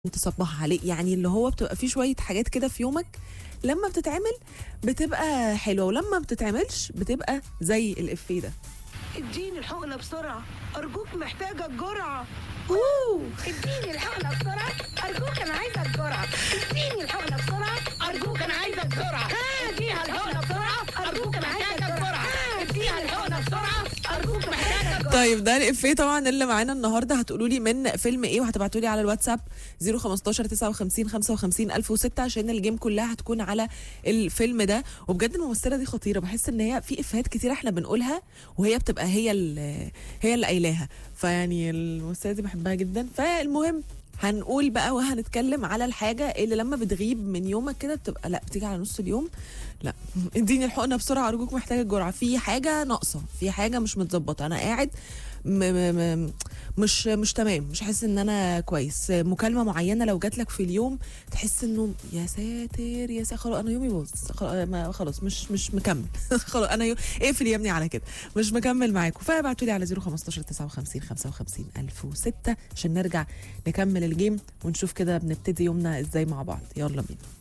تصبح عليه يعني اللي هو بتبقى فيه شويه حاجات كده في يومك لما بتتعمل بتبقى حلوه ولما بتتعملش بتبقى زي الافيه ده اديني الحقنة بسرعة أرجوك محتاجة الجرعة اوه اديني الحقنه بسرعه ارجوك انا عايزه الجرعه اديني الحقنه بسرعه ارجوك انا عايزه الجرعه اديها الحقنه بسرعه ارجوك انا عايزه الجرعه اديها الحقنه بسرعه ارجوك محتاجه الجرعه طيب ده الافيه طبعا اللي معانا النهارده هتقولوا لي من فيلم ايه وهتبعتوا لي على الواتساب 015 59 55 1006 عشان الجيم كلها هتكون على الفيلم ده وبجد الممثله دي خطيره بحس ان هي في افيهات كتير احنا بنقولها وهي بتبقى هي اللي هي اللي قايلاها فيعني الممثله دي بحبها جدا فالمهم هنقول بقى وهنتكلم على الحاجة اللي لما بتغيب من يومك كده بتبقى لا بتيجي على نص اليوم لا اديني الحقنة بسرعة أرجوك محتاجة الجرعة في حاجة ناقصة في حاجة مش متظبطة أنا قاعد م م م مش مش تمام مش حاسس ان انا كويس مكالمه معينه لو جات لك في اليوم تحس انه يا ساتر يا ساتر خلاص انا يومي باظ خلاص ما- خلاص مش مش مكمل خلاص انا يو... اقفل يا ابني على كده مش مكمل معاكم فابعتوا لي على 015 59 55 1006 عشان نرجع نكمل الجيم ونشوف كده بنبتدي يومنا ازاي مع بعض يلا بينا